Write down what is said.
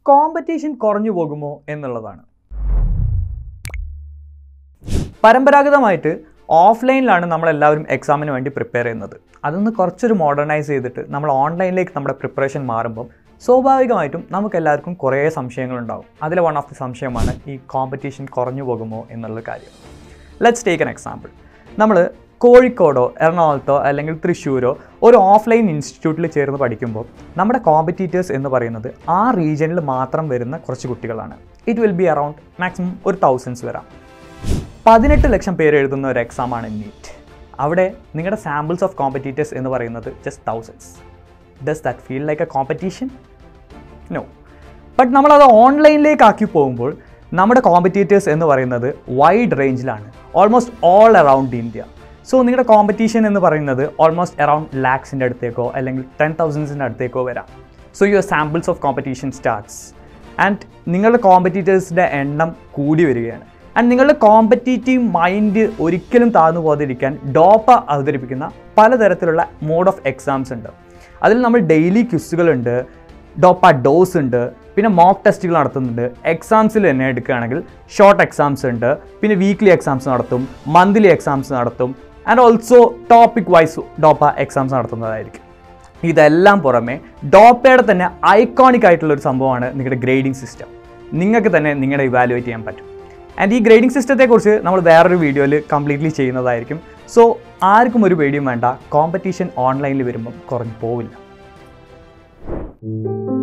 competition കുറഞ്ഞു പോകുമോ എന്നുള്ളതാണ് പരമ്പരാഗതമായിട്ട് ഓഫ്ലൈനിലാണ് നമ്മളെല്ലാവരും എക്സാമിന് വേണ്ടി പ്രിപ്പയർ ചെയ്യുന്നത് അതൊന്ന് കുറച്ചൊരു മോഡേണൈസ് ചെയ്തിട്ട് നമ്മൾ ഓൺലൈനിലേക്ക് നമ്മുടെ പ്രിപ്പറേഷൻ മാറുമ്പോൾ സ്വാഭാവികമായിട്ടും നമുക്ക് എല്ലാവർക്കും കുറേ സംശയങ്ങളുണ്ടാവും അതിൽ വൺ ഓഫ് ദി സംശയമാണ് ഈ കോമ്പറ്റീഷൻ കുറഞ്ഞു പോകുമോ എന്നുള്ള കാര്യം ലെറ്റ്സ് ടേക്ക് എൻ എക്സാമ്പിൾ നമ്മൾ കോഴിക്കോടോ എറണാകുളത്തോ അല്ലെങ്കിൽ തൃശ്ശൂരോ ഒരു ഓഫ്ലൈൻ ഇൻസ്റ്റിറ്റ്യൂട്ടിൽ ചേർന്ന് പഠിക്കുമ്പോൾ നമ്മുടെ കോമ്പറ്റീറ്റേഴ്സ് എന്ന് പറയുന്നത് ആ റീജിയനിൽ മാത്രം വരുന്ന കുറച്ച് കുട്ടികളാണ് it will be around maximum ഒരു തൗസൻഡ്സ് വരാം പതിനെട്ട് ലക്ഷം പേര് എഴുതുന്ന ഒരു എക്സാമാണ് നീറ്റ് അവിടെ നിങ്ങളുടെ സാമ്പിൾസ് ഓഫ് കോമ്പറ്റീറ്റേഴ്സ് എന്ന് പറയുന്നത് just thousands does that feel like a competition no but നമ്മളത് ഓൺലൈനിലേക്ക് ആക്കി പോകുമ്പോൾ നമ്മുടെ കോമ്പറ്റീറ്റേഴ്സ് എന്ന് പറയുന്നത് വൈഡ് റേഞ്ചിലാണ് almost all around India so നിങ്ങളുടെ കോമ്പറ്റീഷൻ എന്ന് പറയുന്നത് ഓൾമോസ്റ്റ് അറൗണ്ട് ലാക്സിൻ്റെ അടുത്തേക്കോ അല്ലെങ്കിൽ ടെൻ തൗസൻഡ്സിൻ്റെ അടുത്തേക്കോ വരാം so your samples of competition starts and നിങ്ങളുടെ കോമ്പറ്റീറ്റേഴ്സിൻ്റെ എണ്ണം കൂടി വരികയാണ് ആൻഡ് നിങ്ങളുടെ കോമ്പറ്റീറ്റീവ് മൈൻഡ് ഒരിക്കലും താഴ്ന്നു പോകാതിരിക്കാൻ ഡോപ്പ അവതരിപ്പിക്കുന്ന പലതരത്തിലുള്ള മോഡ് ഓഫ് എക്സാംസ് ഉണ്ട് അതിൽ നമ്മൾ ഡെയിലി ക്വിസുകളുണ്ട് ഡോപ്പ ഡോസ് ഉണ്ട് പിന്നെ മോക്ക് ടെസ്റ്റുകൾ നടത്തുന്നുണ്ട് എക്സാംസിൽ തന്നെ എടുക്കുകയാണെങ്കിൽ ഷോർട്ട് എക്സാംസ് ഉണ്ട് പിന്നെ വീക്ക്ലി എക്സാംസ് നടത്തും മന്ത്ലി എക്സാംസ് നടത്തും and also topic wise DOPA exams നടത്തുന്നതായിരിക്കും ഇതെല്ലാം പുറമെ ഡോപ്പയുടെ തന്നെ ഐക്കോണിക് ആയിട്ടുള്ള ഒരു സംഭവമാണ് നിങ്ങളുടെ ഗ്രേഡിംഗ് സിസ്റ്റം നിങ്ങൾക്ക് തന്നെ നിങ്ങളുടെ ഇവാലുവേറ്റ് ചെയ്യാൻ പറ്റും ആൻഡ് ഈ ഗ്രേഡിംഗ് സിസ്റ്റത്തെക്കുറിച്ച് നമ്മൾ വേറൊരു വീഡിയോയിൽ കംപ്ലീറ്റ്ലി ചെയ്യുന്നതായിരിക്കും സോ ആർക്കും ഒരു പേടിയും വേണ്ട കോമ്പറ്റീഷൻ ഓൺലൈനിൽ വരുമ്പം കുറഞ്ഞു പോവില്ല